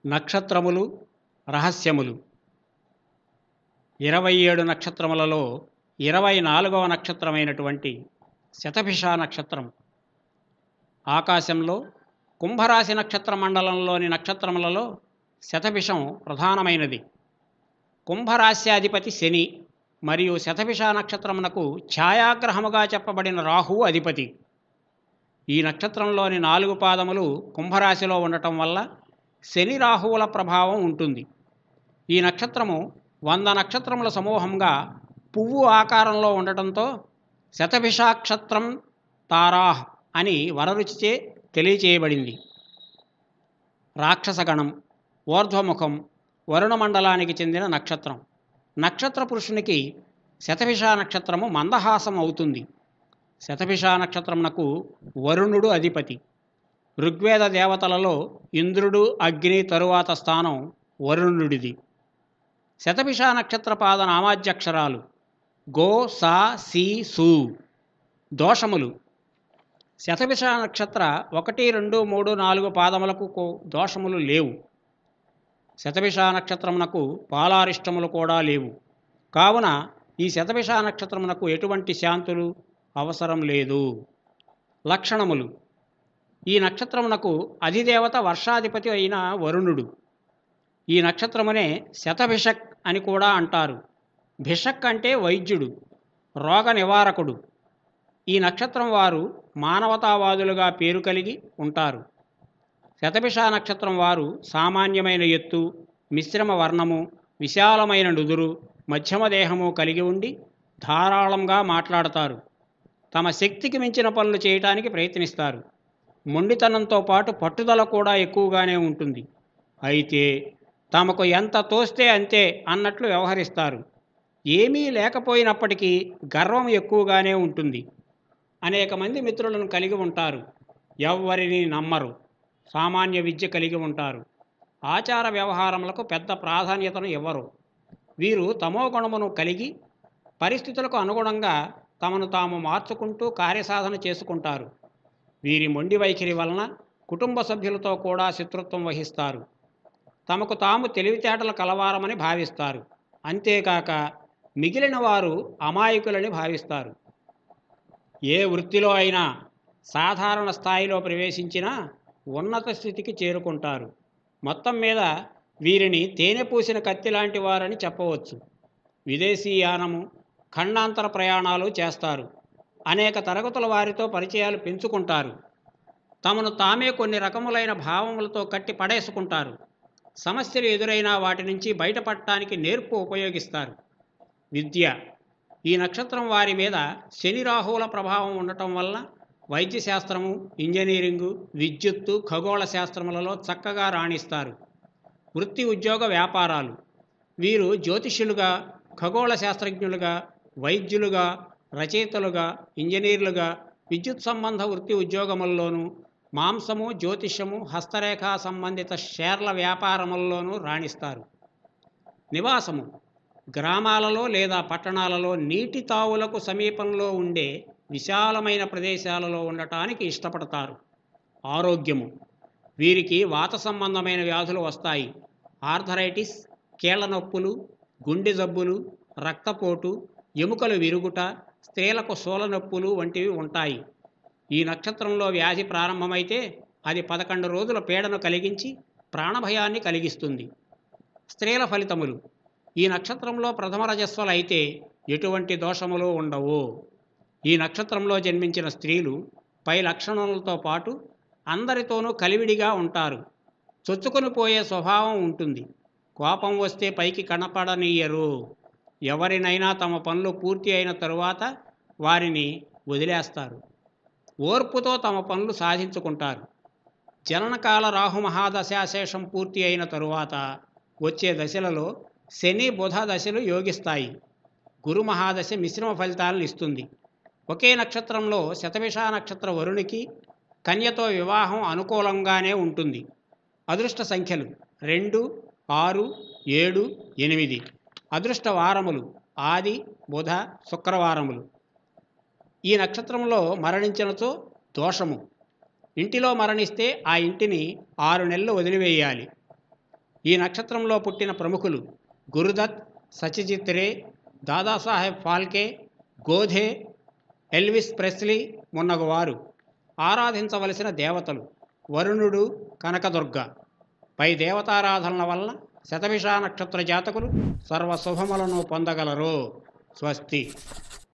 నక్షత్రములు రహస్యములు ఇరవై ఏడు నక్షత్రములలో ఇరవై నాలుగవ నక్షత్రమైనటువంటి శతభిష నక్షత్రం ఆకాశంలో కుంభరాశి నక్షత్ర మండలంలోని నక్షత్రములలో శతభిషం ప్రధానమైనది కుంభరాశ్యాధిపతి శని మరియు శతభిష నక్షత్రమునకు ఛాయాగ్రహముగా చెప్పబడిన రాహువు అధిపతి ఈ నక్షత్రంలోని నాలుగు పాదములు కుంభరాశిలో ఉండటం వల్ల శని రాహువుల ప్రభావం ఉంటుంది ఈ నక్షత్రము వంద నక్షత్రముల సమూహంగా పువ్వు ఆకారంలో ఉండటంతో శతభిషాక్షత్రం తారాహ్ అని వరరుచిచే తెలియచేయబడింది రాక్షసగణం ఊర్ధ్వముఖం వరుణ మండలానికి చెందిన నక్షత్రం నక్షత్ర పురుషునికి శతభిష నక్షత్రము మందహాసం అవుతుంది శతభిష నక్షత్రమునకు వరుణుడు అధిపతి ఋగ్వేద దేవతలలో ఇంద్రుడు అగ్ని తరువాత స్థానం వరుణుడిది శతభిష నక్షత్ర పాద నామాధ్యక్షరాలు గో సా సి సు దోషములు శతభిష నక్షత్ర ఒకటి రెండు మూడు నాలుగు పాదములకు కో- దోషములు లేవు శతభిష నక్షత్రమునకు పాలారిష్టములు కూడా లేవు కావున ఈ శతభిష నక్షత్రమునకు ఎటువంటి శాంతులు అవసరం లేదు లక్షణములు ఈ నక్షత్రమునకు అధిదేవత వర్షాధిపతి అయిన వరుణుడు ఈ నక్షత్రమునే శతభిషక్ అని కూడా అంటారు భిషక్ అంటే వైద్యుడు రోగ నివారకుడు ఈ నక్షత్రం వారు మానవతావాదులుగా పేరు కలిగి ఉంటారు శతభిష నక్షత్రం వారు సామాన్యమైన ఎత్తు మిశ్రమ వర్ణము విశాలమైన నుదురు మధ్యమ దేహము కలిగి ఉండి ధారాళంగా మాట్లాడతారు తమ శక్తికి మించిన పనులు చేయటానికి ప్రయత్నిస్తారు మొండితనంతో పాటు పట్టుదల కూడా ఎక్కువగానే ఉంటుంది అయితే తమకు ఎంత తోస్తే అంతే అన్నట్లు వ్యవహరిస్తారు ఏమీ లేకపోయినప్పటికీ గర్వం ఎక్కువగానే ఉంటుంది అనేక మంది మిత్రులను కలిగి ఉంటారు ఎవ్వరిని నమ్మరు సామాన్య విద్య కలిగి ఉంటారు ఆచార వ్యవహారములకు పెద్ద ప్రాధాన్యతను ఇవ్వరు వీరు తమో గుణమును కలిగి పరిస్థితులకు అనుగుణంగా తమను తాము మార్చుకుంటూ కార్యసాధన చేసుకుంటారు వీరి మొండి వైఖరి వలన కుటుంబ సభ్యులతో కూడా శత్రుత్వం వహిస్తారు తమకు తాము తెలివితేటలు కలవారమని భావిస్తారు అంతేకాక మిగిలిన వారు అమాయకులని భావిస్తారు ఏ వృత్తిలో అయినా సాధారణ స్థాయిలో ప్రవేశించినా ఉన్నత స్థితికి చేరుకుంటారు మొత్తం మీద వీరిని తేనె పూసిన కత్తి లాంటి వారని చెప్పవచ్చు విదేశీయానము ఖండాంతర ప్రయాణాలు చేస్తారు అనేక తరగతుల వారితో పరిచయాలు పెంచుకుంటారు తమను తామే కొన్ని రకములైన భావములతో కట్టి పడేసుకుంటారు సమస్యలు ఎదురైనా వాటి నుంచి బయటపడటానికి నేర్పు ఉపయోగిస్తారు విద్య ఈ నక్షత్రం వారి మీద శని రాహువుల ప్రభావం ఉండటం వల్ల వైద్య శాస్త్రము ఇంజనీరింగు విద్యుత్తు ఖగోళ శాస్త్రములలో చక్కగా రాణిస్తారు వృత్తి ఉద్యోగ వ్యాపారాలు వీరు జ్యోతిష్యులుగా ఖగోళ శాస్త్రజ్ఞులుగా వైద్యులుగా రచయితలుగా ఇంజనీర్లుగా విద్యుత్ సంబంధ వృత్తి ఉద్యోగముల్లోనూ మాంసము జ్యోతిష్యము హస్తరేఖ సంబంధిత షేర్ల వ్యాపారముల్లోనూ రాణిస్తారు నివాసము గ్రామాలలో లేదా పట్టణాలలో నీటి తావులకు సమీపంలో ఉండే విశాలమైన ప్రదేశాలలో ఉండటానికి ఇష్టపడతారు ఆరోగ్యము వీరికి వాత సంబంధమైన వ్యాధులు వస్తాయి ఆర్థరైటిస్ కీళ్ల నొప్పులు గుండె జబ్బులు రక్తపోటు ఎముకలు విరుగుట స్త్రీలకు శూల నొప్పులు వంటివి ఉంటాయి ఈ నక్షత్రంలో వ్యాధి ప్రారంభమైతే అది పదకొండు రోజుల పీడను కలిగించి ప్రాణభయాన్ని కలిగిస్తుంది స్త్రీల ఫలితములు ఈ నక్షత్రంలో ప్రథమ రజస్వలు అయితే ఎటువంటి దోషములు ఉండవు ఈ నక్షత్రంలో జన్మించిన స్త్రీలు పై లక్షణాలతో పాటు అందరితోనూ కలివిడిగా ఉంటారు చొచ్చుకొని పోయే స్వభావం ఉంటుంది కోపం వస్తే పైకి కనపడనీయరు ఎవరినైనా తమ పనులు పూర్తి అయిన తరువాత వారిని వదిలేస్తారు ఓర్పుతో తమ పనులు సాధించుకుంటారు జననకాల రాహు మహాదశాశేషం పూర్తి అయిన తరువాత వచ్చే దశలలో శని బుధ దశలు యోగిస్తాయి గురు మహాదశ మిశ్రమ ఫలితాలను ఇస్తుంది ఒకే నక్షత్రంలో శతభిష నక్షత్ర వరునికి కన్యతో వివాహం అనుకూలంగానే ఉంటుంది అదృష్ట సంఖ్యలు రెండు ఆరు ఏడు ఎనిమిది అదృష్ట వారములు ఆది బుధ శుక్రవారములు ఈ నక్షత్రంలో మరణించినచో దోషము ఇంటిలో మరణిస్తే ఆ ఇంటిని ఆరు నెలలు వదిలివేయాలి ఈ నక్షత్రంలో పుట్టిన ప్రముఖులు Guru Dutt Satyajit Ray Dadasaheb Phalke Goethe Elvis Presley మున్నగువారు ఆరాధించవలసిన దేవతలు వరుణుడు కనకదుర్గ పై దేవతారాధనల వల్ల శతభిషా నక్షత్ర జాతకులు సర్వ శుభములను పొందగలరు స్వస్తి